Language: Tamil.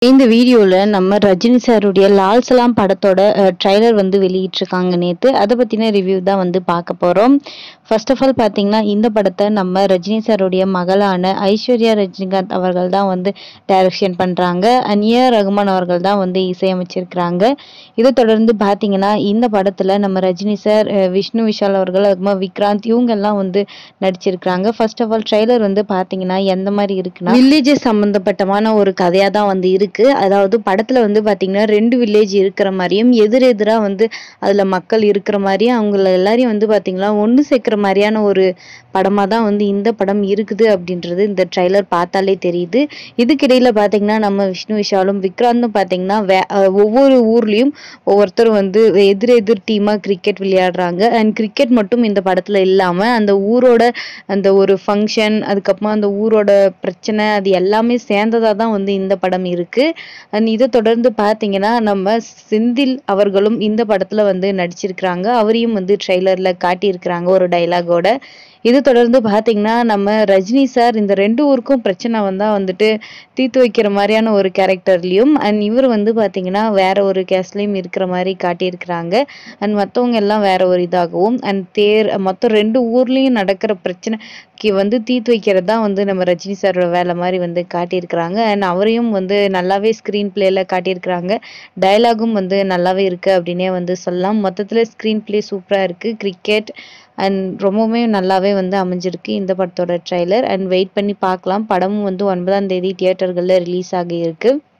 இந்த வீடியோல நம்ம ரஜினி சாருடைய லால் சலாம் படத்தோட ட்ரைலர் வந்து வெளியிட்டிருக்காங்க நேத்து. அத பத்தின ரிவ்யூ தான் வந்து பார்க்க போறோம். ஃபர்ஸ்ட் ஆஃப் ஆல் பார்த்தீங்கன்னா, இந்த படத்த நம்ம ரஜினி சாருடைய மகளான ஐஸ்வர்யா ரஜினிகாந்த் அவர்கள் தான் வந்து டைரக்ஷன் பண்றாங்க. And A. ஆர். ரகுமான் அவர்கள் தான் வந்து இசையமைச்சிருக்கிறாங்க. இத தொடர்ந்து பார்த்தீங்கன்னா, இந்த படத்துல நம்ம ரஜினி சார், அ விஷ்ணு விஷால் அவர்கள், அதுக்கப்புறமா விக்ராந்த் இவங்கெல்லாம் வந்து நடிச்சிருக்கிறாங்க. ஃபர்ஸ்ட் ஆஃப் ஆல் ட்ரைலர் வந்து பார்த்தீங்கன்னா, எந்த மாரி இருக்குன்னா, வில்லேஜஸ் சம்பந்தப்பட்டமான ஒரு கதையா தான் வந்து இருக்கு. அதாவது படத்துல வந்து பார்த்தீங்கன்னா, 2 வில்லேஜ் இருக்கிற மாரியும், எதிர் எதிரா வந்து அதுல மக்கள் இருக்கிற மாரியும், அவங்கள எல்லாரையும் வந்து பார்த்தீங்கன்னா, ஒண்ணு சேர்க்கிற மாரியான ஒரு படமா தான் வந்து இந்த படம் இருக்குது அப்படின்றது இந்த ட்ரைலர் பார்த்தாலே தெரியுது. இதுக்கிடையில பார்த்தீங்கன்னா, நம்ம விஷ்ணு விஷாலும், விக்ராந்தும் பார்த்தீங்கன்னா, வே அ ஒவ்வொரு ஊர்லயும் ஒவ்வொருத்தரும் வந்து எதிர் எதிர் டீமா கிரிக்கெட் விளையாடுறாங்க. அண்ட் கிரிக்கெட் மட்டும் இந்த படத்துல இல்லாம, அந்த ஊரோட அந்த ஒரு ஃபங்ஷன், அதுக்கப்புறமா அந்த ஊரோட பிரச்சனை, அது எல்லாமே சேர்ந்ததா தான் வந்து இந்த படம் இருக்கு. அண்ட் இத தொடர்ந்து பார்த்தீங்கன்னா, நம்ம செந்தில் அவர்களும் இந்த படத்துல வந்து நடிச்சிருக்கிறாங்க. அவரையும் வந்து ட்ரைலர்ல காட்டியிருக்கிறாங்க ஒரு டயலாக்கோட. இத தொடர்ந்து பார்த்தீங்கன்னா, நம்ம ரஜினி சார் இந்த 2 ஊருக்கும் பிரச்சனை வந்தா வந்துட்டு தீர்த்து வைக்கிற மாரியான ஒரு கேரக்டர்லயும், அண்ட் இவரு வந்து பார்த்தீங்கன்னா, வேற ஒரு கேஸ்ட்லயும் இருக்கிற மாரி காட்டியிருக்கிறாங்க. அண்ட் மத்தவங்க எல்லாம் வேற ஒரு இதாகவும், அண்ட் தேர் மொத்தம் 2 ஊர்லயும் நடக்கிற பிரச்சனைக்கு வந்து தீர்த்து வைக்கிறது தான் வந்து நம்ம ரஜினி சாரோட வேலை மாரி வந்து காட்டியிருக்கிறாங்க. அண்ட் அவரையும் வந்து நல்லாவே ஸ்க்ரீன் பிளேல காட்டியிருக்கிறாங்க. டயலாகும் வந்து நல்லாவே இருக்கு அப்படின்னே வந்து சொல்லலாம். மொத்தத்துல ஸ்க்ரீன் பிளே சூப்பரா இருக்கு. கிரிக்கெட் அண்ட் ரொம்பவுமே நல்லாவே வந்து அமைஞ்சிருக்கு இந்த படத்தோட ட்ரைலர். அண்ட் வெயிட் பண்ணி பார்க்கலாம். படமும் வந்து 9ஆம் தேதி தியேட்டர்கள்ல ரிலீஸ் ஆக இருக்கு.